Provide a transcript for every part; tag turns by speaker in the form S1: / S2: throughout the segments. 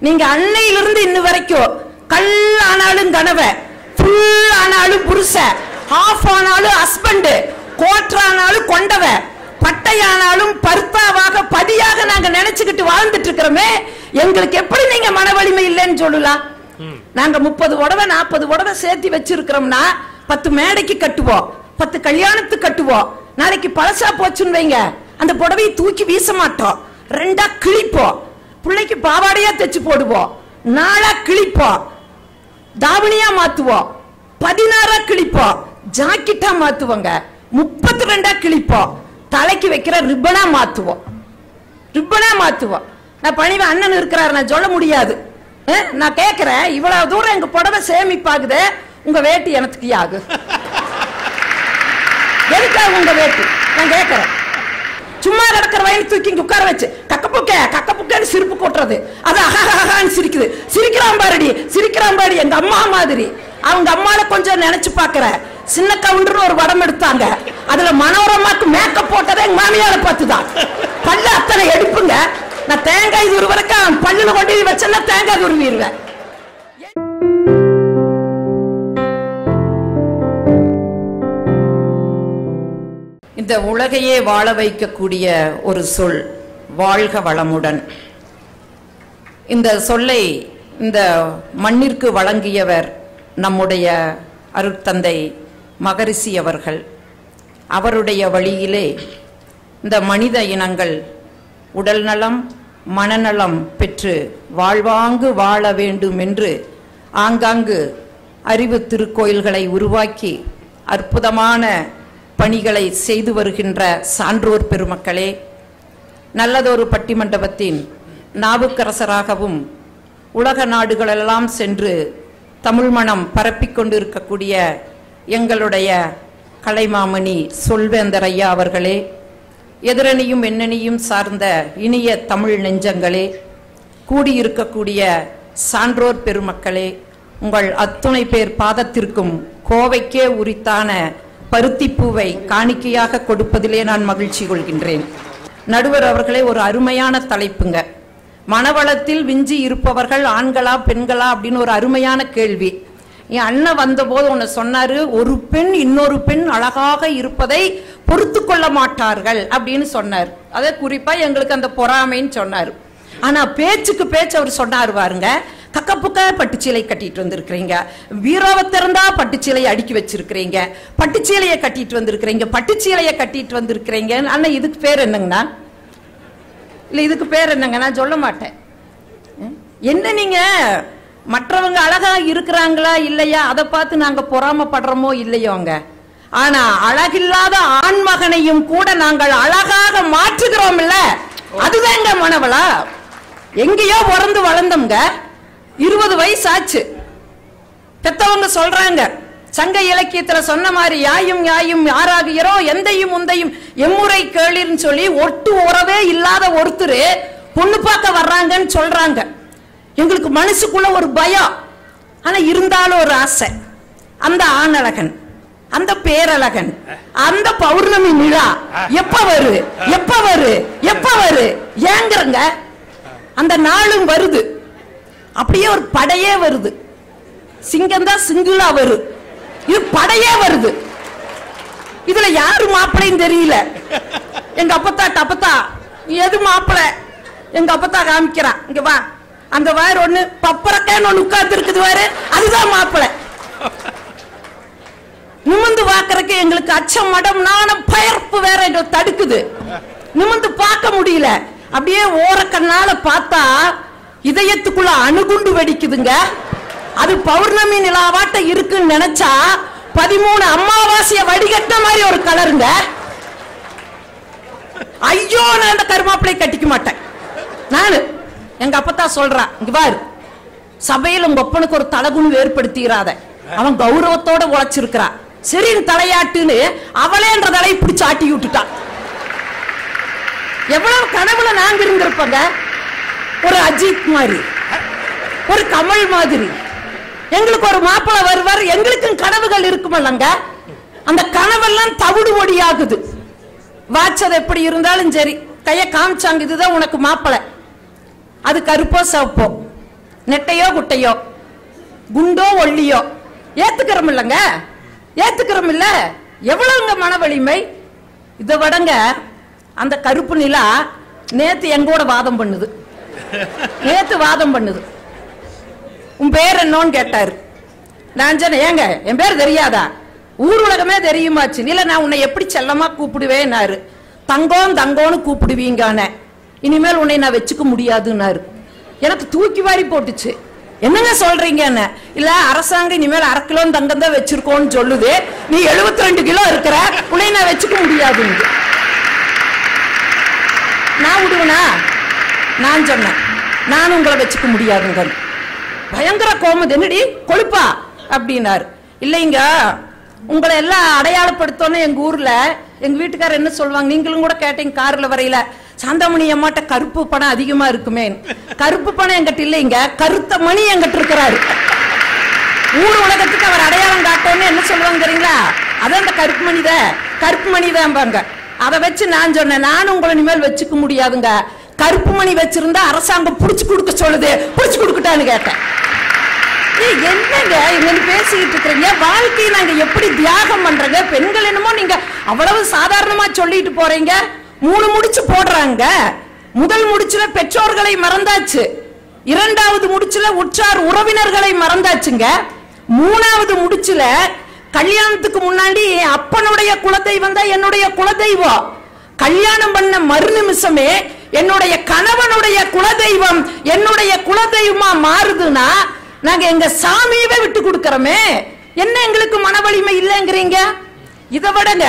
S1: நீங்க அன்னையிலிருந்து இன்ன வரைக்கும் கல் ஆனாலும் கனவ ஃபுல் ஆனாலும் புருஷ ஹாஃப் ஆனாலும் ஹஸ்பண்ட் கோட்டர் ஆனாலும் கொண்டவ பட்டையானாலும் பருத்தாவாக பதியாக நாங்க நினைச்சுக்கிட்டு வாழ்ந்துட்டு இருக்கிறோமே எங்களுக்கு எப்படி நீங்க மன வலிமை இல்லைன்னு சொல்லலாம் நாங்க முப்பது உடவை நாற்பது உடவை சேர்த்து வச்சிருக்கிறோம்னா பத்து மேடைக்கு கட்டுவோம் பத்து கல்யாணத்துக்கு கட்டுவோம் நாளைக்கு பழசா போச்சுன்னு வைங்க அந்த புடவையை தூக்கி வீச மாட்டோம் ரெண்டா கிழிப்போம் பிள்ளைக்கு பாவாடையா தைச்சு போடுவோம் நாளா கிழிப்போம் தாவணியா மாத்துவோம் பதினாறா கிழிப்போம் ஜாக்கெட்டா மாத்துவோங்க முப்பத்தி ரெண்டா கிழிப்போம் தலைக்கு வைக்கிற ரிப்பனா மாத்துவோம் ரிப்பனா மாத்துவோம் நான் பணிவு அண்ணன் இருக்கிறாரு நான் சொல்ல முடியாது அஹ், நான் கேக்குறேன் இவ்வளவு தூரம் எங்க புடவை சேமிப்பாகுது உங்க வேட்டி எனக்கு ஆகு எதுக்காக உங்க வேட்டி நான் கேக்குறேன் சும்மா கிடக்கிற வயல் தூக்கி இங்க உட்கார வச்சு கக்க புக்க கக்க புக்கன்னு சிரிப்பு கொட்டுறது அது அஹான்னு சிரிக்குது சிரிக்கிறான் பாருடி சிரிக்கிறான் பாரு எங்க அம்மா மாதிரி அவங்க அம்மால கொஞ்சம் நினைச்சு பாக்குற சின்ன கவுண்டர்னு ஒரு படம் எடுத்தாங்க அதுல மனோரமாக்கு மேக்கப் போட்டதே எங்க மாமியார பார்த்துதான் பல்லு அத்தனை எடுப்புங்க நான் தேங்காய் துருவரைக்கும் பல்லுல கொண்டு போய் வச்சேன்னா தேங்காய் துருவிடுவேன் இந்த உலகையே வாழ வைக்கக்கூடிய ஒரு சொல் வாழ்க வளமுடன் இந்த சொல்லை இந்த மண்ணிற்கு வழங்கியவர் நம்முடைய அருட்தந்தை மகரிஷி அவர்கள் அவருடைய வழியிலே இந்த மனித இனங்கள் உடல் நலம் மனநலம் பெற்று வாழ்வாங்கு வாழ வேண்டும் என்று ஆங்காங்கு அறிவு திருக்கோயில்களை உருவாக்கி அற்புதமான பணிகளை செய்து வருகின்ற சான்றோர் பெருமக்களே நல்லதொரு பட்டிமண்டபத்தின் நாவுக்கரசராகவும் உலக நாடுகளெல்லாம் சென்று தமிழ் மணம் பரப்பிக் கொண்டிருக்கக்கூடிய எங்களுடைய கலைமாமணி சொல்வேந்தர் ஐயா அவர்களே எதிரணியும் எண்ணணியும் சார்ந்த இனிய தமிழ் நெஞ்சங்களே கூடியிருக்கக்கூடிய சான்றோர் பெருமக்களே உங்கள் அத்துணை பேர் பாதத்திற்கும் கோவைக்கே உரித்தான பருத்திப்பூவை காணிக்கையாக கொடுப்பதிலே நான் மகிழ்ச்சி கொள்கின்றேன் நடுவர் அவர்களே ஒரு அருமையான தலைப்புங்க மனவளத்தில் விஞ்சி இருப்பவர்கள் ஆண்களா பெண்களா அப்படின்னு ஒரு அருமையான கேள்வி என் அண்ணன் வந்தபோது ஒன்று சொன்னாரு ஒரு பெண் இன்னொரு பெண் அழகாக இருப்பதை பொறுத்து கொள்ள மாட்டார்கள் அப்படின்னு சொன்னார் அதை குறிப்பா எங்களுக்கு அந்த பொறாமைன்னு சொன்னார் ஆனா பேச்சுக்கு பேச்சு அவர் சொன்னார் பாருங்க கக்கப்புக்க பட்டுச்சீலை கட்டிட்டு வந்திருக்கிறீங்க வீராவை திறந்தா பட்டுச்சீலையை அடுக்கி வச்சிருக்கிறீங்க பட்டுச்சீலையை கட்டிட்டு வந்திருக்கிறீங்க பட்டுச்சீலையை கட்டிட்டு வந்திருக்கிறீங்க அண்ணன் இதுக்கு பேர் என்னங்கண்ணா இல்ல இதுக்கு பேர் என்னங்க நான் சொல்ல மாட்டேன் ம்? என்ன நீங்க மற்றவங்க அழகா இருக்கிறாங்களா இல்லையா அதை பார்த்து நாங்க பொறாமப்படுறோமோ இல்லையோங்க ஆனா அழகில்லாத ஆண்மகனையும் கூட நாங்கள் அழகாக மாற்றுகிறோம் இல்ல அதுதாங்க மனவளா எங்கேயோ பிறந்து வளர்ந்தோங்க இருபது வயசு ஆச்சு பெத்தவங்க சொல்றாங்க சங்க இலக்கியத்துல சொன்ன மாதிரி யாயும் யாயும் யாராகிறோ எந்தையும் முந்தையும் எம்முறை கேளிர்னு சொல்லி ஒட்டு உறவே இல்லாத ஒருத்தர் பொண்ணு பார்க்க வர்றாங்கன்னு சொல்றாங்க எங்களுக்கு மனசுக்குள்ள ஒரு பயம் ஆனா இருந்தாலும் ஒரு ஆசை அந்த ஆணழகன் அந்த பேரழகன் அந்த பௌர்ணமி நிலா எப்ப வரு எப்ப வரு எப்ப வரு ஏங்குறங்க அந்த நாளும் வருது அப்படியே ஒரு படையே வருது சிங்கம் தான் சிங்கிளா வரும் இது படையே வருது இதுல யாரு மாப்பிளையும் தெரியல எங்க அப்பத்தா டப்பத்தா நீ எது மாப்பிளை எங்க அப்பத்தா காமிக்கிறான் இங்க வா அந்த வார் ஒண்ணு பப்பரக்கேன்னு ஒண்ணு உட்கார்ந்து இருக்குது வாரு அதுதான் மாப்பிளை நிமிந்து பாக்குறதுக்கு எங்களுக்கு அச்சம் மடம் நாணம் பயர்ப்பு வேற எங்களை தடுக்குது நிமிந்து பார்க்க முடியல அப்படியே ஓரக்கண்ணால பார்த்தா இதயத்துக்குள்ள அணுகுண்டு வெடிக்குதுங்க அது பௌர்ணமி நிலாவாட்ட இருக்குன்னு நினைச்சா பதிமூணு அமாவாசைய வடிகட்ட மாதிரி ஒரு கலருங்க ஐயோ நான் அந்த கருமாப்பிளை கட்டிக்க மாட்டேன் நானு எங்க அப்பத்தா சொல்றான் இங்க பாரு சபையில உங்க ஒப்பனுக்கு ஒரு தலகுன்னு ஏற்படுத்திடாத அவன் கௌரவத்தோட உழைச்சிருக்கிறான் சரின்னு தலையாட்டுன்னு அவளேன்ற தலையை பிடிச்சு ஆட்டி விட்டுட்டான் எவ்வளவு கனவுல நாங்க இருந்திருப்போங்க ஒரு அஜித் மாதிரி ஒரு கமல் மாதிரி எங்களுக்கு ஒரு மாப்பிள்ளை வருவார் எங்களுக்கும் கனவுகள் இருக்குமல்லங்க அந்த கனவெல்லாம் தவிடு ஒடியாகுது வாட்சது எப்படி இருந்தாலும் சரி கைய காமிச்சாங்க இதுதான் உனக்கு மாப்பிள்ளை அது கருப்போ சிவப்போ நெட்டையோ குட்டையோ குண்டோ ஒல்லியோ ஏத்துக்கிறோம் இல்லைங்க ஏத்துக்கிறோம் இல்ல எவ்வளவுங்க மன வலிமை இதை விடங்க அந்த கருப்பு நிலா நேத்து எங்கூட வாதம் பண்ணுது நேத்து வாதம் பண்ணுது உன் பேர் என்னன்னு கேட்டாரு நான் சொன்னேன் ஏங்க என் பேர் தெரியாதா ஊர் உலகமே தெரியுமாச்சு இல்ல நான் உன்னை எப்படி செல்லமா கூப்பிடுவேன்னாரு தங்கம் தங்கம்னு கூப்பிடுவீங்கானே இனிமேல் உன்னை நான் வச்சுக்க முடியாதுன்னாரு எனக்கு தூக்கி வாரி போட்டுச்சு என்னங்க சொல்றீங்கன்னு இல்ல அரசாங்கம் இனிமேல் அரை கிலோ தங்கம் தான் வச்சிருக்கோம்னு சொல்லுது நீ 72 ரெண்டு கிலோ இருக்கிற உன்னை நான் வச்சுக்க முடியாதுன்னு நான் விடுவேனா நான் சொன்னேன் நான் உங்களை வச்சுக்க முடியாதுங்க பயங்கர கோமது என்னடி கொழுப்பா அப்படின்னாரு இல்லைங்க உங்களை எல்லாம் அடையாளப்படுத்தோன்னு எங்க ஊர்ல எங்க வீட்டுக்காரர் என்ன சொல்லுவாங்க நீங்களும் கூட கேட்டீங்க கார்ல வரையில சாந்தாமணி அம்மாட்ட கருப்பு பணம் அதிகமா இருக்குமே கருப்பு பணம் எங்கிட்ட இல்லைங்க கருத்த மணி எங்கிட்ட இருக்கிறாரு ஊர் உலகத்துக்கு அவர் அடையாளம் காட்டோன்னு என்ன சொல்லுவாங்க தெரியுங்களா அதான் அந்த கருப்பு மணித கருப்பு மணிதான்பாங்க அதை வச்சு நான் சொன்னேன் நானும் உங்களை இனிமேல் வச்சுக்க முடியாதுங்க கருப்பு மணி வச்சிருந்தா அரசாங்கம் புடிச்சு கொடுக்க சொல்லுது புடிச்சு கொடுக்கட்டான்னு கேட்டேன் ஏய், என்னங்க இங்க பேசிக்கிட்டு இருக்கிறீங்க வாழ்க்கையை நாங்க எப்படி தியாகம் பண்றங்க பெண்கள் என்னமோ நீங்க அவ்வளவு சாதாரணமா சொல்லிட்டு போறீங்க மூணு முடிச்சு போடுறாங்க முதல் முடிச்சுல பெற்றோர்களை மறந்தாச்சு இரண்டாவது முடிச்சுல உற்றார் உறவினர்களை மறந்தாச்சுங்க மூணாவது முடிச்சுல கல்யாணத்துக்கு முன்னாடி அப்பனுடைய குலதெய்வம் தான் என்னுடைய குலதெய்வம் கல்யாணம் பண்ண மறு நிமிஷமே என்னுடைய கணவனுடைய குலதெய்வம் என்னுடைய குலதெய்வமா மாறுதுன்னா நாங்க எங்க சாமியவே விட்டு கொடுக்கறோமே என்ன எங்களுக்கு மன வலிமை இல்லைங்கிறீங்க இதை விடங்க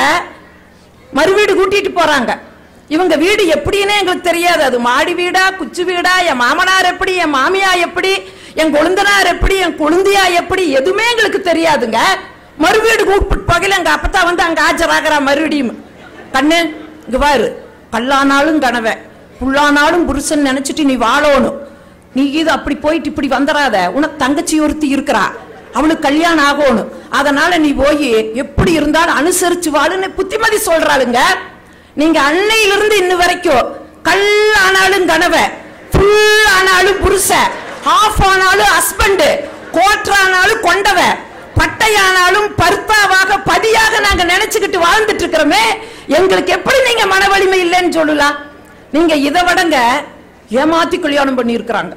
S1: மறுவீடு கூட்டிட்டு போறாங்க இவங்க வீடு எப்படின்னு எங்களுக்கு தெரியாது அது மாடி வீடா குச்சி வீடா என் மாமனார் எப்படி என் மாமியா எப்படி என் கொழுந்தனார் எப்படி என் கொழுந்தியா எப்படி எதுவுமே எங்களுக்கு தெரியாதுங்க மறுவீடு கூப்பிட்டு போகல எங்க அப்பத்தா வந்து அங்க ஆஜராகிறா மறுபடியும் கண்ணு இங்க பாரு கல்லானாலும் கனவை புல்லானாலும் புருஷன் நினைச்சிட்டு நீ வாழணும் நீ இது அப்படி போயிட்டு இப்படி வந்துடாத உனக்கு தங்கச்சி ஒருத்தி இருக்கிறா அவளுக்கு கல்யாணம் ஆகணும் அதனால நீ போய் எப்படி இருந்தாலும் அனுசரிச்சு வாழுன்னு புத்திமதி சொல்றாளுங்க நீங்க அன்னையிலிருந்து இன்ன வரைக்கும் கல் ஆனாலும் கனவை ஃபுல் ஆனாலும் புருஷ ஹாஃப் ஆனாலும் ஹஸ்பண்ட் கோற்றானாலும் கொண்டவ பட்டையானாலும் பர்த்தாவாக பதியாக நாங்க நினைச்சுக்கிட்டு வாழ்ந்துட்டு இருக்கிறோமே எங்களுக்கு எப்படி நீங்க மன வலிமை இல்லைன்னு சொல்லலாம் நீங்க இதை விடங்க ஏமாத்தி கல்யாணம் பண்ணி இருக்கிறாங்க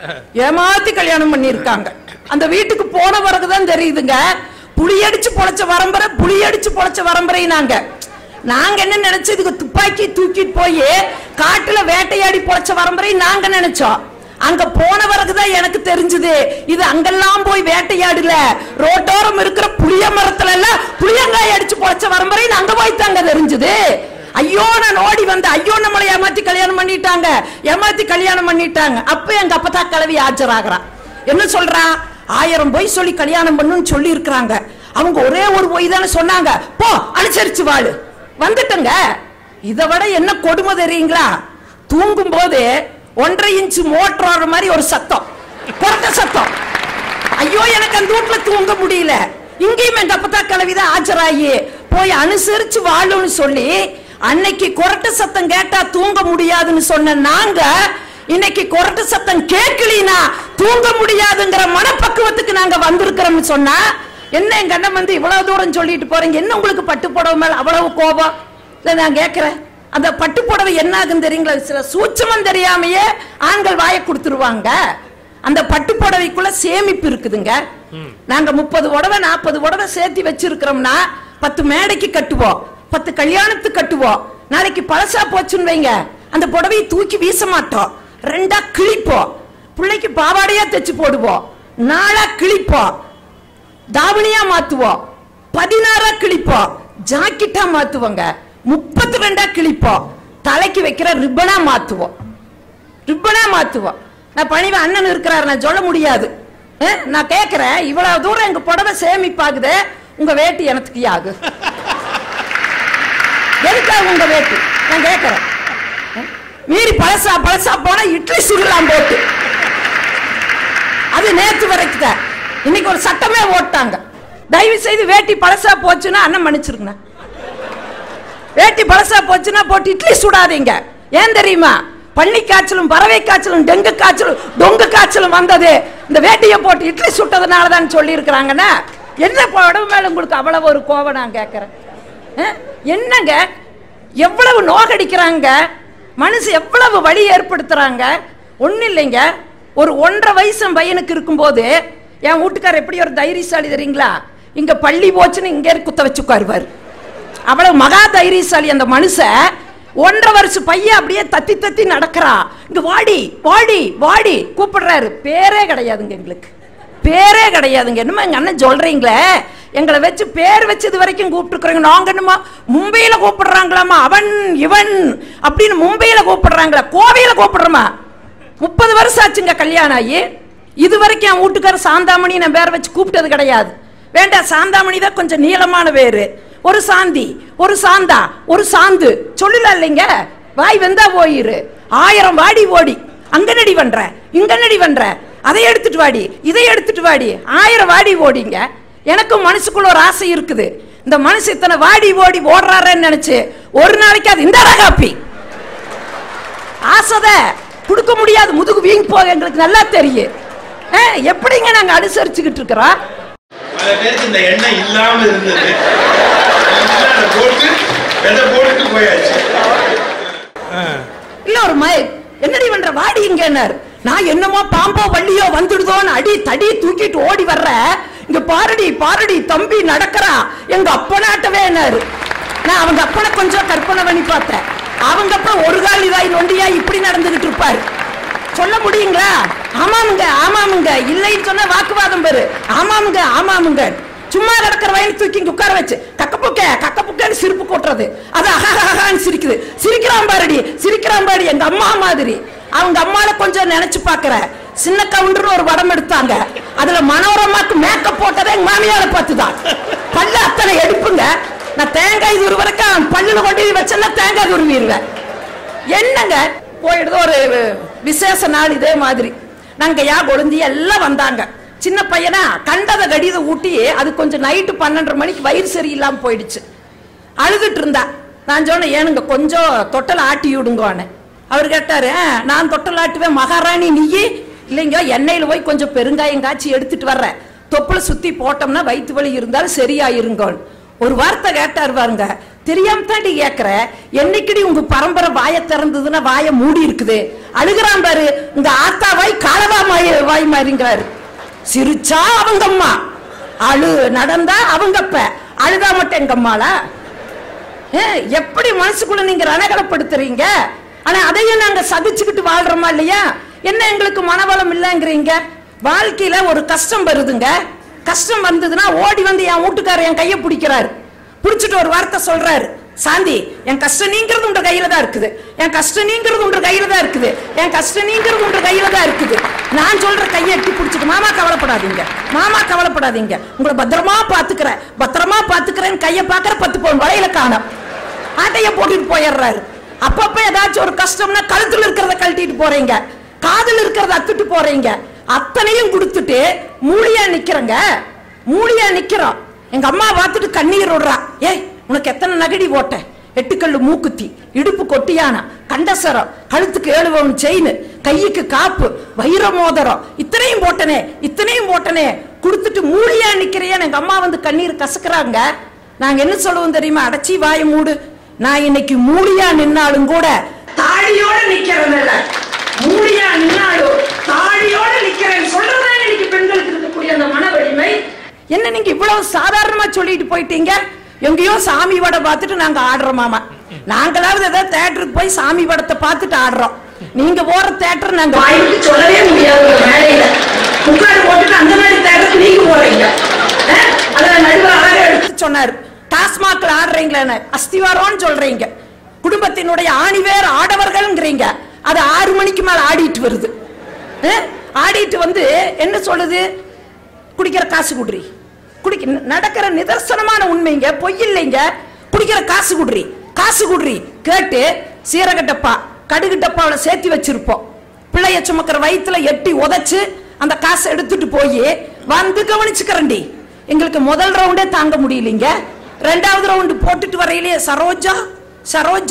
S1: ஏமாத்தி கல்யாணம் பண்ணி இருக்காங்க அந்த வீட்டுக்கு போன பிறகுதான் தெரியுதுங்க புளியடிச்சு பொழைச்ச வரம்பரை புளியடிச்சு பொழைச்ச வரம்பரை நாங்க நாங்க என்ன நினைச்சு இதுக்கு துப்பாக்கி தூக்கிட்டு போய் காட்டுல வேட்டையாடி பொழைச்ச வரம்பரை நாங்க நினைச்சோம் அங்க போன பிறகுதான் எனக்கு தெரிஞ்சது இது அங்கெல்லாம் போய் வேட்டையாடல ரோட்டோரம் இருக்கிற புளிய மரத்துல எல்லாம் புளியங்காய் அடிச்சு பொழைச்ச வரம்பரை அங்க போய் தாங்க தெரிஞ்சது ஐயோ நான் ஓடி வந்த ஐயோ நம்மளை ஏமாத்தி கல்யாணம் பண்ணிட்டாங்க ஏமாத்தி கல்யாணம் பண்ணிட்டாங்க அப்ப எங்க அப்பதா கிளவி ஆஜராகிறான் என்ன சொல்றா ஆயிரம் பொய் சொல்லி கல்யாணம் பண்ணுன்னு சொல்லி இருக்கிறாங்க அவங்க ஒரே ஒரு பொய் தானே சொன்னாங்க போ அனுசரிச்சு வாழு வந்துட்டங்க இதை விட என்ன கொடுமை தெரியுங்களா தூங்கும் போது ஒன்றரை இன்ச்சு மோட்டர் ஓடுற மாதிரி ஒரு சத்தம் குறைந்த சத்தம் ஐயோ எனக்கு அந்த வீட்டுல தூங்க முடியல இங்கேயும் எங்க அப்பத்தா கிளவிதான் ஆஜராகி போய் அனுசரிச்சு வாழும்னு சொல்லி அன்னைக்கு கொரட்ட சத்தம் கேட்டா தூங்க முடியாதுன்னு சொன்ன நாங்க இன்னைக்கு கொரட்ட சத்தம் கேட்கலினா தூங்க முடியாதுங்கிற மனப்பக்குவத்துக்கு நாங்க வந்திருக்கிறோம்னு சொன்னா என்ன எங்க அண்ணன் வந்து இவ்வளவு தூரம் சொல்லிட்டு போறீங்க என்ன உங்களுக்கு பட்டு புடவை மேல அவ்வளவு கோபம் இல்ல நான் கேட்கிறேன் அந்த பட்டு புடவை என்ன ஆகுன்னு தெரியுங்களா சில சூட்சமம் தெரியாமையே ஆண்கள் வாயை கொடுத்துருவாங்க அந்த பட்டு புடவைக்குள்ள சேமிப்பு இருக்குதுங்க நாங்க முப்பது புடவை நாற்பது புடவை சேர்த்து வச்சிருக்கிறோம்னா பத்து மேடைக்கு கட்டுவோம் பத்து கல்யாணத்துக்கு கட்டுவோம் நாளைக்கு பழசா போச்சுன்னு வைங்க அந்த புடவையை தூக்கி வீச மாட்டோம் ரெண்டா கிழிப்போம் பிள்ளைக்கு பாவாடையா தைச்சு போடுவோம் நாளா கிழிப்போம் தாவணியா மாத்துவோம் பதினாறா கிழிப்போம் ஜாக்கெட்டா மாத்துவோங்க முப்பத்தி ரெண்டா கிழிப்போம் தலைக்கு வைக்கிற ரிப்பனா மாத்துவோம் ரிப்பனா மாத்துவோம் நான் பணிவு அண்ணன் இருக்கிறாரு நான் சொல்ல முடியாது அஹ், நான் கேட்கிறேன் இவ்வளவு தூரம் எங்க புடவை சேமிப்பாகுது உங்க வேட்டி எனக்கு ஆகு எதுக்காக உங்க வேட்டி நான் கேட்கிறேன் அஹ், மீறி பழசா பழசா போனா இட்லி சுடலாம் போட்டு அது நேத்து வரைக்கும் தான். இன்னைக்கு ஒரு சட்டமே ஓட்டாங்க தயவு செய்து வேட்டி பழசா போச்சுன்னா அண்ணன் மன்னிச்சிருங்க வேட்டி பழசா போச்சுன்னா போட்டு இட்லி சுடாதீங்க ஏன் தெரியுமா
S2: பள்ளி காய்ச்சலும் பறவை காய்ச்சலும் டெங்கு காய்ச்சலும் டொங்கு காய்ச்சலும் வந்தது இந்த வேட்டியை போட்டு இட்லி சுட்டதுனால தான் சொல்லி இருக்கிறாங்கன்னா என்ன இப்போ உடம்பு மேல உங்களுக்கு அவ்வளவு ஒரு கோவம் நான் கேட்கறேன் அஹ்? என்னங்க எவ்வளவு நோகடிக்கிறாங்க மனசு எவ்வளவு வழி ஏற்படுத்துறாங்க ஒன்றும் இல்லைங்க ஒரு ஒன்றரை வயசு பையனுக்கு இருக்கும்போது என் வீட்டுக்காரர் எப்படி ஒரு தைரியசாலி தெரியுங்களா இங்க பள்ளி போச்சுன்னு இங்கே குத்த வச்சு உட்காருவார் அவ்வளவு மகா தைரியசாலி அந்த மனுஷன் ஒன்றரை வருஷம் பையன் அப்படியே தத்தி தத்தி நடக்கிறான் இங்க வாடி வாடி வாடி கூப்பிடுறாரு பேரே கிடையாதுங்க எங்களுக்கு பேரே கிடையாதுங்க என்னமோ எங்க அண்ணன் சொல்றீங்களே எங்களை வச்சு பேர் வச்சது வரைக்கும் கூப்பிட்டுருக்குறோங்க நாங்க என்னமோ மும்பையில கூப்பிடுறாங்களாமா அவன் இவன் அப்படின்னு மும்பையில கூப்பிடுறாங்களா கோவையில கூப்பிடுறோமா முப்பது வருஷம் ஆச்சுங்க கல்யாணம் ஆகி இது வரைக்கும் என் வீட்டுக்காரர் சாந்தாமணி நான் பேரை வச்சு கூப்பிட்டது கிடையாது வேண்டாம் சாந்தாமணி தான் கொஞ்சம் நீளமான பேரு ஒரு சாந்தி ஒரு சாந்தா ஒரு சாந்து சொல்லல இல்லைங்க வாய் வெந்தா போயிரு ஆயிரம் வாடி ஓடி அங்க நடி பண்ற இங்க நடி பண்ற அதை எடுத்துட்டு வாடி இதை எடுத்துட்டு வாடி ஆயிரம் வாடி ஓடிங்க எனக்கும் மனசுக்குள்ள ஒரு ஆசை இருக்குது இந்த மனசு இத்தனை வாடி ஓடி ஓடுறாருன்னு நினைச்சு ஒரு நாளைக்கு அது இந்த காப்பி ஆசைத கொடுக்க முடியாது முதுகு வீங்கி போக எங்களுக்கு நல்லா தெரியும் அஹ், எப்படிங்க நாங்க அனுசரிச்சுக்கிட்டு இருக்கிறோம்
S3: பல பேருக்கு இந்த எண்ணெய் இல்லாம இருந்தது எல்லாம் அதை போட்டு விதை போட்டுட்டு போயாச்சு
S2: இல்ல ஒரு மய என்னடி பண்ற வாடி இங்கன்னாரு நான் என்னமோ பாம்போ வள்ளியோ வந்துடுதோன்னு அடி தடி தூக்கிட்டு ஓடி வர்ற இங்க பாரடி பாரடி தம்பி நடக்கறான் எங்க அப்பனாட்டவேனாரு நான் அவங்க அப்பனை கொஞ்சம் கற்பனை பண்ணி பார்த்தேன் அவங்க அப்பா ஒரு கால் இதாய் நொண்டியா இப்படி நடந்துகிட்டு இருப்பாரு சொல்ல முடியுங்களா ஆமாமுங்க ஆமாமுங்க இல்லைன்னு சொன்னா வாக்குவாதம் பெரு ஆமாமுங்க ஆமாமுங்க சும்மா கிடக்கிற வயல் தூக்கி இங்க உட்கார வச்சு கக்க புக்க கக்க புக்கன்னு சிரிப்பு கொட்டுறது அது அஹான்னு சிரிக்குது சிரிக்கிறான் பாருடி சிரிக்கிறான் பாரு எங்க அம்மா மாதிரி அவங்க அம்மால கொஞ்சம் நினைச்சு பாக்குற சின்ன கவுண்டர்னு ஒரு படம் எடுத்தாங்க அதுல மனோரமாக்கு மேக்கப் போட்டதே எங்க மாமியார பார்த்துதான் பல்லு அத்தனை எடுப்புங்க நான் தேங்காய் துரு வரைக்கும் பல்லுல கொண்டு போய் வச்சேன்னா தேங்காய் துருவிடுவேன் என்னங்க போயிடுது ஒரு விசேஷ நாள் இதே மாதிரி நாங்க யா கொழுந்தி எல்லாம் வந்தாங்க சின்ன பையனா கண்டத கடித ஊட்டி அது கொஞ்சம் நைட்டு பன்னெண்டரை மணிக்கு வயிறு சரியில்லாம போயிடுச்சு அழுதுட்டு இருந்தா நான் சொன்னேன் ஏனுங்க கொஞ்சம் தொட்டல் ஆட்டி விடுங்கன்னு அவர் கேட்டாரு "ஆ, நான் தொட்டல் ஆட்டுவேன் மகாராணி நீயே இல்லைங்க எண்ணெயில போய் கொஞ்சம் பெருங்காயம் காய்ச்சி எடுத்துட்டு வர்றேன் தொப்புல சுத்தி போட்டோம்னா வயிற்று வலி இருந்தாலும் சரியாயிருங்கன்னு ஒரு வார்த்தை கேட்டாரு பாருங்க தெரியாம தாண்டி கேக்குற என்னைக்குடி உங்க பரம்பரை வாய திறந்ததுன்னா வாய மூடி இருக்குது அழுகிறான் பாரு உங்க ஆத்தா வாய் காலவா வாய் வாய் மாறிங்கிறாரு சிரிச்சா அவங்க அம்மா அழு நடந்தா அவங்க அப்ப அழுதா மட்டும் எங்க அம்மாளா ஏ, எப்படி மனசுக்குள்ள நீங்க ரணகலப்படுத்துறீங்க ஆனா அதையும் நாங்க சகிச்சுக்கிட்டு வாழ்றோமா இல்லையா என்ன எங்களுக்கு மனவளம் இல்லைங்கிறீங்க வாழ்க்கையில ஒரு கஷ்டம் வருதுங்க கஷ்டம் வந்ததுன்னா ஓடி வந்து என் வீட்டுக்காரர் என் கையை பிடிக்கிறாரு பிடிச்சிட்டு ஒரு வார்த்தை சொல்றாரு சாந்தி என் கஷ்டம் நீங்கிறது உங்க கையில தான் இருக்குது என் கஷ்டம் நீங்கிறது உங்க கையில தான் இருக்குது என் கஷ்டம் நீங்கிறது உங்க கையில தான் இருக்குது நான் சொல்ற கையை எட்டி பிடிச்சிட்டு மாமா கவலைப்படாதீங்க மாமா கவலைப்படாதீங்க உங்களை பத்திரமா பாத்துக்கிறேன் பத்திரமா பாத்துக்கிறேன் கையை பாக்குற பத்து பவுன் வலையில காணோம் ஆட்டைய போட்டுட்டு போயிடுறாரு அப்பப்ப ஏதாச்சும் ஒரு கஷ்டம்னா கழுத்துல இருக்கிறத கழட்டிட்டு போறீங்க காதுல இருக்கிறத அத்துட்டு போறீங்க அத்தனையும் கொடுத்துட்டு மூலியா நிக்கிறங்க மூலியா நிக்கிறோம் எங்க அம்மா பார்த்துட்டு கண்ணீர் விடுறா ஏய் உனக்கு எத்தனை நகடி போட்டேன் எட்டுக்கல்லு மூக்குத்தி இடுப்பு கொட்டியானா கண்டசரம் கழுத்துக்கு ஏழு பவுன் செயின் கையுக்கு காப்பு வைர மோதிரம் இத்தனையும் போட்டனே இத்தனையும் போட்டனே கொடுத்துட்டு மூலியா நிக்கிறியான்னு எங்க அம்மா வந்து கண்ணீர் கசக்குறாங்க நாங்க என்ன சொல்லுவோம் தெரியுமா அடைச்சி வாய மூடு நான் இன்னைக்கு மூலியா நின்னாலும் கூட தாடியோட நிக்கிறேன் மூலியா நின்னாலும் தாடியோட நிக்கிறேன் சொல்றதா இன்னைக்கு பெண்களுக்கு இருக்கக்கூடிய அந்த மன வலிமை என்ன நீங்க இவ்வளவு சாதாரணமா சொல்லிட்டு போயிட்டீங்க எங்கேயோ சாமி படம் பார்த்துட்டு நாங்க ஆடுறோம் மாமா நாங்களாவது ஏதாவது தேட்டருக்கு போய் சாமி படத்தை பார்த்துட்டு ஆடுறோம் நீங்க போற தேட்டர் நாங்க வாய்க்கு சொல்லவே முடியாது ஒரு மேடையில முக்காடு போட்டுட்டு அந்த மாதிரி தேட்டருக்கு நீங்க போறீங்க அஹ்? அதுல நடுவர் அழகா எடுத்து சொன்னாரு டாஸ்மாக்ல ஆடுறீங்களே அஸ்திவாரம்னு சொல்றீங்க குடும்பத்தினுடைய ஆணிவேர் ஆடவர்கள்ங்கிறீங்க அது ஆறு மணிக்கு மேல ஆடிட்டு வருது அஹ்? ஆடிட்டு வந்து என்ன சொல்லுது குடிக்கிற காசு குடுறி குடிக்க நடக்கிற நிதர்சனமான உண்மைங்க பொய் இல்லைங்க குடிக்கிற காசு குடுறி காசு குடுறி கேட்டு சீரக டப்பா கடுகு டப்பாவில் சேர்த்து வச்சிருப்போம் பிள்ளைய சுமக்கிற வயித்துல எட்டி உதைச்சு அந்த காசை எடுத்துட்டு போய் வந்து கவனிச்சுக்கிறண்டி எங்களுக்கு முதல் ரவுண்டே தாங்க முடியலைங்க ரெண்டாவது ரவுண்டு போட்டுட்டு வரையிலேயே சரோஜா சரோஜா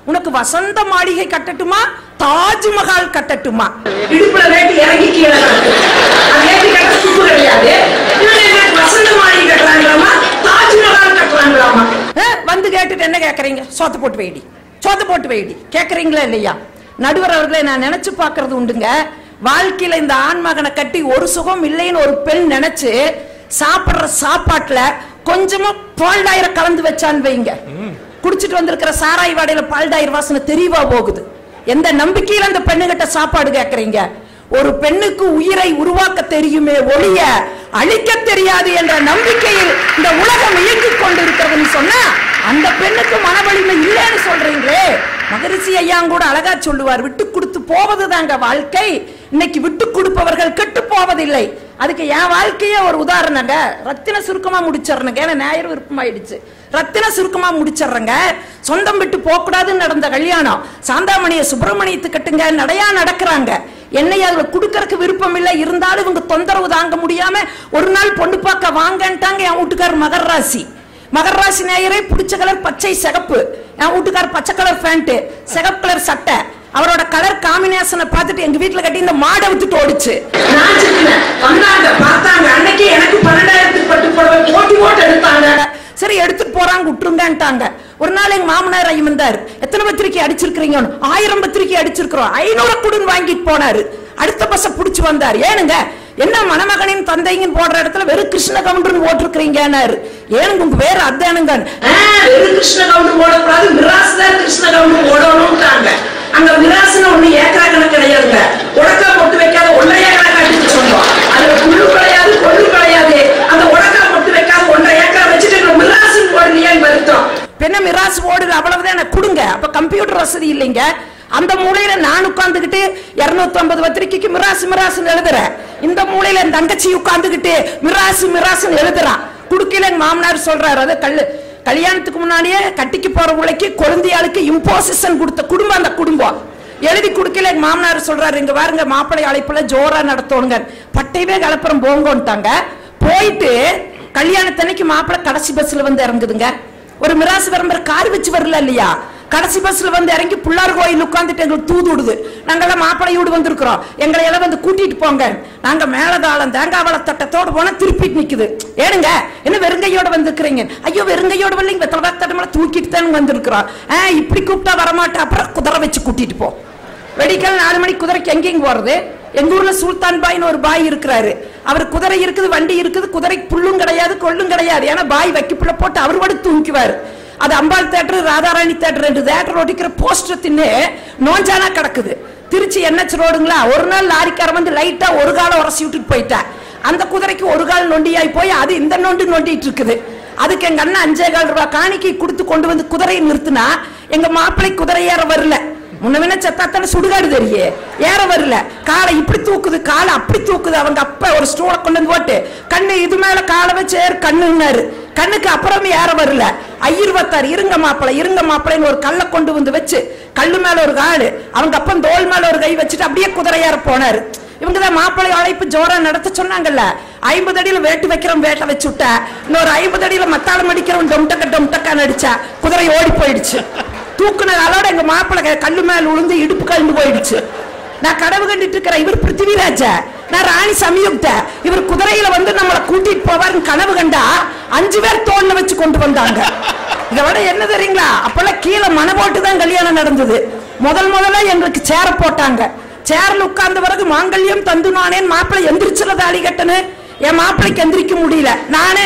S2: உனக்கு வசந்த மாளிகை கட்டட்டுமா தாஜ்மஹால் கட்டட்டுமா இடுப்புல வேட்டி இறங்கி கீழே கிடக்கு. அது வேட்டி கட்ட துப்பு கிடையாது இவன் என்ன வசந்த மாளிகை கட்டுறாங்களாமா தாஜ்மஹால் கட்டுறாங்களாமா அஹ், வந்து கேட்டுட்டு என்ன கேக்குறீங்க சோத்து போட்டு வைடி சோத்து போட்டு வைடி கேக்குறீங்களா இல்லையா நடுவர் அவர்களை நான் நினைச்சு பார்க்கிறது உண்டுங்க வாழ்க்கையில இந்த ஆண்மகனை கட்டி ஒரு சுகம் இல்லைன்னு ஒரு பெண் நினைச்சு சாப்பிடுற சாப்பாட்டுல கொஞ்சமா பால்டாயிர கலந்து வச்சான்னு வைங்க குடிச்சிட்டு வந்திருக்கிற சாராய் வாடையில பால்டாயிர வாசனை தெரியவா போகுது எந்த நம்பிக்கையில அந்த பெண்ணுகிட்ட சாப்பாடு கேக்குறீங்க ஒரு பெண்ணுக்கு உயிரை உருவாக்க தெரியுமே ஒழிய அழிக்க தெரியாது என்ற நம்பிக்கையில் இந்த உலகம் இயங்கிக் கொண்டிருக்கிறதுன்னு சொன்னா அந்த பெண்ணுக்கு மன வலிமை இல்லைன்னு சொல்றீங்களே மகரிஷி ஐயா கூட அழகா சொல்லுவார் விட்டு கொடுத்து போவதுதாங்க வாழ்க்கை இன்னைக்கு விட்டு கொடுப்பவர்கள் கெட்டு போவதில்லை அதுக்கு என் வாழ்க்கையே ஒரு உதாரணங்க ரத்தின சுருக்கமா முடிச்சிடறேங்க ஏன்னா ஞாயிறு விருப்பமாயிடுச்சு ரத்தின சுருக்கமா முடிச்சிடுறேங்க சொந்தம் விட்டு போக கூடாதுன்னு நடந்த கல்யாணம் சாந்தாமணிய சுப்பிரமணியத்து கட்டுங்க நடையா நடக்கிறாங்க என்னை அதுல குடுக்கறதுக்கு விருப்பம் இல்லை இருந்தாலும் இவங்க தொந்தரவு தாங்க முடியாம ஒரு நாள் பொண்ணு பார்க்க வாங்கன்ட்டாங்க என் வீட்டுக்காரர் மகர் ராசி மகர் ராசி நேயரே பிடிச்ச கலர் பச்சை சிகப்பு என் வீட்டுக்காரர் பச்சை கலர் பேண்ட் சிகப்பு கலர் சட்டை அவரோட கலர் காம்பினேஷனை பார்த்துட்டு எங்க வீட்டுல கட்டி இந்த மாடை விட்டுட்டு ஓடிச்சு நான் சிக்கினேன். வந்தாங்க பார்த்தாங்க அன்னைக்கு எனக்கு பன்னெண்டாயிரத்துக்கு பட்டு புடவை போட்டி போட்டு எடுத்தாங்க சரி எடுத்துட்டு போறாங்க விட்டுருங்கன்ட்டாங்க ஒரு நாள் எங்க மாமனார் ஐயம் வந்தார் எத்தனை பத்திரிக்கை அடிச்சிருக்கிறீங்க ஆயிரம் பத்திரிக்கை அடிச்சிருக்கிறோம் ஐநூறு குடுன்னு வாங்கிட்டு போனாரு அடுத்த பஸ்ஸ புடிச்சு வந்தார் ஏனுங்க என்ன மணமகனின் தந்தைங்கன்னு போடுற இடத்துல வெறும் கிருஷ்ண கவுண்டர்னு போட்டிருக்கிறீங்கன்னாரு ஏனுங்க உங்க பேர் அதானுங்க வெறும் கிருஷ்ண கவுண்டர் போடக்கூடாது மிராஸ் தான் கிருஷ்ண கவுண்டர் போடணும்ட்டாங்க அங்க மிராசுன்னு ஒண்ணு ஏக்கரா கணக்கு கிடையாதுங்க உடக்கா போட்டு வைக்காத ஒன்றை ஏக்கரா காட்டிட்டு சொன்னோம் அதுல புல்லு கிடையாது கொள்ளு கிடையாது அந்த உடக்கா போட்டு வைக்காத ஒன்றை ஏக்கரா வச்சுட்டு எங்களை மிராசுன்னு போடலையான்னு வருத்தம் பெண்ண மிராசு போடுது அவ்வளவுதான் எனக்கு கொடுங்க அப்ப கம்ப்யூட்டர் வசதி இல்லைங்க அந்த மூலையில நான் உட்கார்ந்துகிட்டு 250 ஐம்பது பத்திரிக்கைக்கு மிராசு மிராசுன்னு எழுதுறேன் இந்த மூலையில என் தங்கச்சி உட்கார்ந்துகிட்டு மிராசு மிராசுன்னு எழுதுறான் குடுக்கல எங்க மாமனார் சொல்றாரு அது கல்லு கல்யாணத்துக்கு முன்னாடியே கட்டிக்கு போற உழைக்கு குழந்தையாளுக்கு இம்போசிஷன் கொடுத்த குடும்பம் அந்த குடும்பம் எழுதி கொடுக்கல எங்க மாமனார் சொல்றாரு இங்க பாருங்க மாப்பிள்ளை அழைப்புல ஜோரா நடத்தணுங்க பட்டையவே கலப்புறம் போங்கன்ட்டாங்க போயிட்டு கல்யாணத்தன்னைக்கு மாப்பிள்ளை கடைசி பஸ்ல வந்து இறங்குதுங்க ஒரு மிராசு விளம்பர கார் வச்சு வரல இல்லையா கடைசி பஸ்ல வந்து இறங்கி புள்ளார் கோயில் உட்கார்ந்துட்டு எங்களுக்கு தூது விடுது நாங்கெல்லாம் மாப்பிள்ளை வீடு வந்திருக்கிறோம் எங்களை எல்லாம் வந்து கூட்டிட்டு போங்க நாங்க மேலதாளம் தேங்காய் வள தட்டத்தோட போனா திருப்பிட்டு நிக்குது ஏனுங்க என்ன வெறுங்கையோட வந்திருக்கிறீங்க ஐயோ வெறுங்கையோட வரலைங்க வெத்தலை தட்டமெல்லாம் தூக்கிட்டு தான் வந்திருக்கிறோம் ஆ, இப்படி கூப்பிட்டா வரமாட்டேன் அப்புறம் குதிரை வச்சு கூட்டிட்டு போ வெடிக்கல் நாலு மணிக்கு குதிரைக்கு எங்கேயும் போறது எங்க ஊர்ல சுல்தான் பாய்னு ஒரு பாய் இருக்கிறாரு அவர் குதிரை இருக்குது வண்டி இருக்குது குதிரைக்கு புல்லும் கிடையாது கொள்ளும் கிடையாது ஏன்னா பாய் வைக்கப்புள்ள போட்டு அவர் படுத்து தூங்கிக்குவாரு அது அம்பாள் தேட்டர் ராதாராணி தேட்டர் ரெண்டு தேட்டர் ஒட்டிக்கிற போஸ்டர் தின்னு நோஞ்சானா கிடக்குது திருச்சி என்எச் ரோடுங்களா ஒரு நாள் லாரிக்காரன் வந்து லைட்டா ஒரு காலம் உரசி விட்டுட்டு போயிட்டேன் அந்த குதிரைக்கு ஒரு கால் நொண்டியாய் போய் அது இந்த நொண்டு நொண்டிட்டு இருக்குது அதுக்கு எங்க அண்ணன் அஞ்சே கால் ரூபாய் காணிக்கை கொடுத்து கொண்டு வந்து குதிரையை நிறுத்தினா எங்க மாப்பிள்ளை குதிரை ஏற வரல முன்னவின செத்தாத்தான சுடுகாடு தெரியே ஏற வரல காலை இப்படி தூக்குது காலை அப்படி தூக்குது அவங்க அப்ப ஒரு ஸ்டூலை கொண்டு வந்து போட்டு கண்ணு இது மேல காலை வச்சு ஏறு கண்ணுன்னாரு கண்ணுக்கு அப்புறமே ஏற வரல ஐயிருவத்தாறு இருங்க மாப்பிளை இருங்க மாப்பிளைன்னு ஒரு கல்லை கொண்டு வந்து வச்சு கல்லு மேல ஒரு காலு அவங்க அப்பன் தோல் மேல ஒரு கை வச்சுட்டு அப்படியே குதிரை ஏற போனாரு இவங்க தான் மாப்பிள்ளை அழைப்பு ஜோரா நடத்த சொன்னாங்கல்ல ஐம்பது அடியில வேட்டு வைக்கிறோம் வேட்டை வச்சு விட்டா இன்னொரு ஐம்பது அடியில மத்தாளம் அடிக்கிறோம் டொம்டக்க டொம்டக்கான்னு அடிச்சா குதிரை ஓடி போயிடுச்சு தூக்குன காலோட எங்க மாப்பிள்ளை கல்லு மேல விழுந்து இடுப்பு கழுந்து போயிடுச்சு நான் கடவு கண்டுட்டு இருக்கிறேன் இவர் பிருத்திவிராஜா நான் ராணி சமயுக்த இவர் குதிரையில வந்து நம்மளை கூட்டிட்டு போவாருன்னு கனவு கண்டா அஞ்சு பேர் தோல்ல வச்சு கொண்டு வந்தாங்க இதை விட என்ன தெரியுங்களா அப்பெல்லாம் கீழே மன போட்டு தான் கல்யாணம் நடந்தது முதல் முதல்ல எங்களுக்கு சேர போட்டாங்க சேர்ல உட்கார்ந்த பிறகு மாங்கல்யம் தந்து நானேன் மாப்பிள்ளை எந்திரிச்சுல தாலி கட்டனு என் மாப்பிள்ளைக்கு எந்திரிக்க முடியல நானே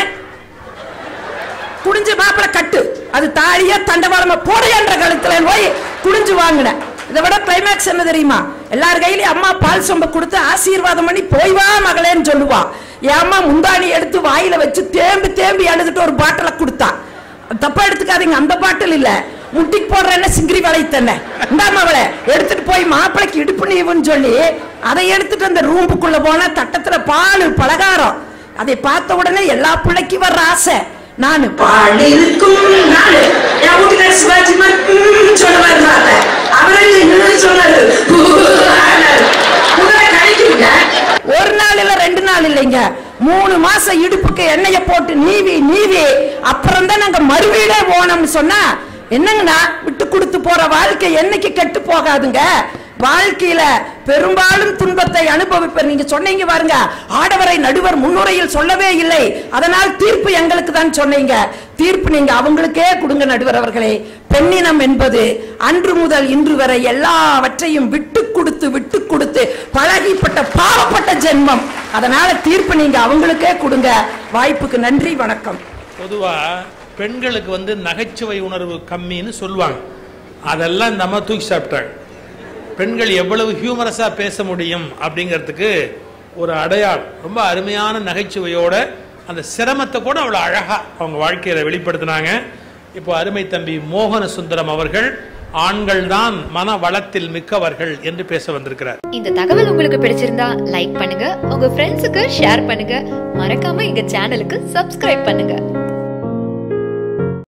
S2: குடிஞ்சு மாப்பிளை கட்டு அது தாலியா தண்டவாளமா போடையன்ற கழுத்துல போய் குடிஞ்சு வாங்கினேன் இதை விட கிளைமேக்ஸ் என்ன தெரியுமா எல்லார் கையிலயும் அம்மா பால் சொம்ப கொடுத்து ஆசீர்வாதம் பண்ணி போய் வா மகளேன்னு சொல்லுவா என் அம்மா முந்தாணி எடுத்து வாயில வச்சு தேம்பி தேம்பி அழுதுட்டு ஒரு பாட்டில கொடுத்தா தப்பா எடுத்துக்காதீங்க அந்த பாட்டில் இல்ல முட்டிக்கு போடுற என்ன சிங்கிரி வளைத்தன இந்தாம அவளை எடுத்துட்டு போய் மாப்பிளைக்கு இடுப்பு நீவுன்னு சொல்லி அதை எடுத்துட்டு அந்த ரூமுக்குள்ள போனா தட்டத்துல பால் பலகாரம் அதை பார்த்த உடனே எல்லா பிள்ளைக்கும் வர்ற ஆசை நானு பால் இருக்கும் நானு என் வீட்டுக்கார சிவாஜி மாதிரி ம்ம் சொல்லுவாரு பார்த்தேன் அவரே இன்னும் சொன்னாரு குதிரை கழிக்குங்க ஒரு நாள் இல்ல ரெண்டு நாள் இல்லைங்க மூணு மாசம் இடுப்புக்கு எண்ணெய போட்டு நீவி நீவி அப்புறம் தான் நாங்க மறுவீடே போனோம்னு சொன்னா என்னங்கண்ணா விட்டு கொடுத்து போற வாழ்க்கை என்னைக்கு கெட்டு போகாதுங்க வாழ்க்கையில பெரும்பாலும் துன்பத்தை அனுபவிப்பர் நீங்க சொன்னீங்க பாருங்க ஆடவரை நடுவர் முன்னுரையில் சொல்லவே இல்லை அதனால் தீர்ப்பு எங்களுக்கு தான் சொன்னீங்க தீர்ப்பு நீங்க அவங்களுக்கே கொடுங்க நடுவர் அவர்களே பெண்ணினம் என்பது அன்று முதல் இன்று வரை எல்லாவற்றையும் விட்டு கொடுத்து விட்டு கொடுத்து பழகிப்பட்ட பாவப்பட்ட ஜென்மம் அதனால தீர்ப்பு நீங்க அவங்களுக்கே கொடுங்க வாய்ப்புக்கு நன்றி வணக்கம்
S3: பொதுவா பெண்களுக்கு வந்து நகைச்சுவை உணர்வு கம்மின்னு சொல்லுவாங்க அதெல்லாம் நம்ம தூக்கி சாப்பிட்டாங்க பெண்கள் எவ்வளவு ஹியூமரஸா பேச முடியும் அப்படிங்கிறதுக்கு ஒரு அடையாளம் ரொம்ப அருமையான நகைச்சுவையோட அந்த சிரமத்தை கூட அவ்வளோ அழகா அவங்க வாழ்க்கையில வெளிப்படுத்தினாங்க இப்போ அருமை தம்பி மோகன சுந்தரம் அவர்கள் ஆண்கள் தான் மன வளத்தில் மிக்கவர்கள் என்று பேச வந்திருக்கிறார்
S4: இந்த தகவல் உங்களுக்கு பிடிச்சிருந்தா லைக் பண்ணுங்க உங்க ஃப்ரெண்ட்ஸுக்கு ஷேர் பண்ணுங்க மறக்காம எங்க சேனலுக்கு சப்ஸ்கிரைப் பண்ணுங்க